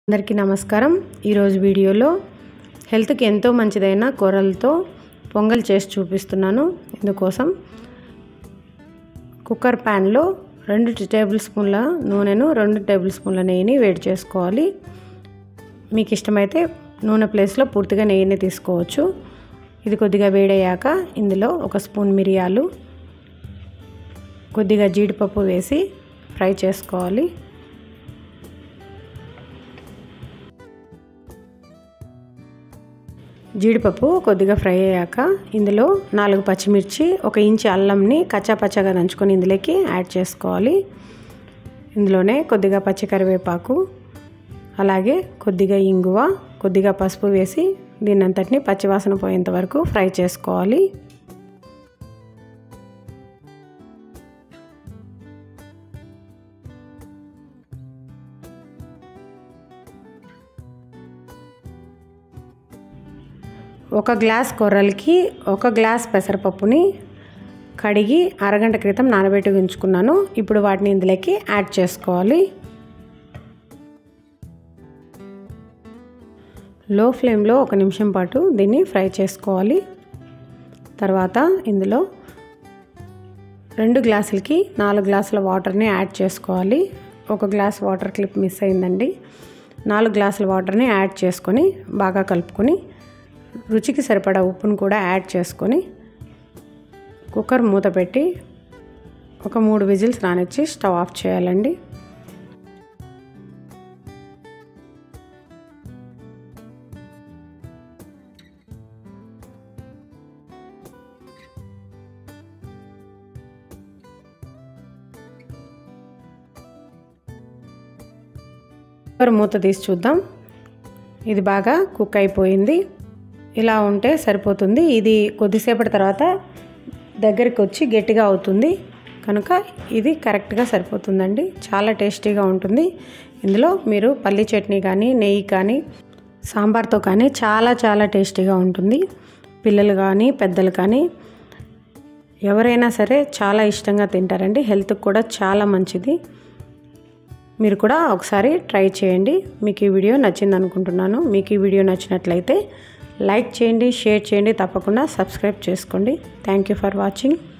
అందరికీ నమస్కారం ఈరోజు వీడియోలో హెల్త్కి ఎంతో మంచిదైన కూరలతో పొంగల్ చేసి చూపిస్తున్నాను ఇందుకోసం కుక్కర్ ప్యాన్లో రెండు టేబుల్ స్పూన్ల నూనెను రెండు టేబుల్ స్పూన్ల నెయ్యిని వేడి చేసుకోవాలి మీకు ఇష్టమైతే నూనె ప్లేస్లో పూర్తిగా నెయ్యిని తీసుకోవచ్చు ఇది కొద్దిగా వేడయ్యాక ఇందులో ఒక స్పూన్ మిరియాలు కొద్దిగా జీడిపప్పు వేసి ఫ్రై చేసుకోవాలి జీడిపప్పు కొద్దిగా ఫ్రై అయ్యాక ఇందులో నాలుగు పచ్చిమిర్చి ఒక ఇంచి అల్లంని కచ్చాపచ్చగా దంచుకొని ఇందులోకి యాడ్ చేసుకోవాలి ఇందులోనే కొద్దిగా పచ్చి కరివేపాకు అలాగే కొద్దిగా ఇంగువ కొద్దిగా పసుపు వేసి దీన్ని అంతటిని పచ్చివాసన పోయేంత వరకు ఫ్రై చేసుకోవాలి ఒక గ్లాస్ కొర్రలకి ఒక గ్లాస్ పెసరపప్పుని కడిగి అరగంట క్రితం నానబెట్టి ఉంచుకున్నాను ఇప్పుడు వాటిని ఇందులోకి యాడ్ చేసుకోవాలి లో ఫ్లేమ్లో ఒక నిమిషం పాటు దీన్ని ఫ్రై చేసుకోవాలి తర్వాత ఇందులో రెండు గ్లాసులకి నాలుగు గ్లాసుల వాటర్ని యాడ్ చేసుకోవాలి ఒక గ్లాస్ వాటర్ క్లిప్ మిస్ అయిందండి నాలుగు గ్లాసుల వాటర్ని యాడ్ చేసుకొని బాగా కలుపుకొని రుచికి సరిపడా ఉప్పును కూడా యాడ్ చేసుకొని కుక్కర్ మూత పెట్టి ఒక మూడు విజిల్స్ రానిచ్చి స్టవ్ ఆఫ్ చేయాలండి కుక్కర్ మూత తీసి చూద్దాం ఇది బాగా కుక్ అయిపోయింది ఇలా ఉంటే సరిపోతుంది ఇది కొద్దిసేపటి తర్వాత దగ్గరికి వచ్చి గట్టిగా అవుతుంది కనుక ఇది కరెక్ట్గా సరిపోతుందండి చాలా టేస్టీగా ఉంటుంది ఇందులో మీరు పల్లి చట్నీ కానీ నెయ్యి కానీ సాంబార్తో కానీ చాలా చాలా టేస్టీగా ఉంటుంది పిల్లలు కానీ పెద్దలు కానీ ఎవరైనా సరే చాలా ఇష్టంగా తింటారండి హెల్త్కి కూడా చాలా మంచిది మీరు కూడా ఒకసారి ట్రై చేయండి మీకు ఈ వీడియో నచ్చింది అనుకుంటున్నాను మీకు ఈ వీడియో నచ్చినట్లయితే లైక్ చేయండి షేర్ చేయండి తప్పకుండా సబ్స్క్రైబ్ చేసుకోండి థ్యాంక్ యూ ఫర్ వాచింగ్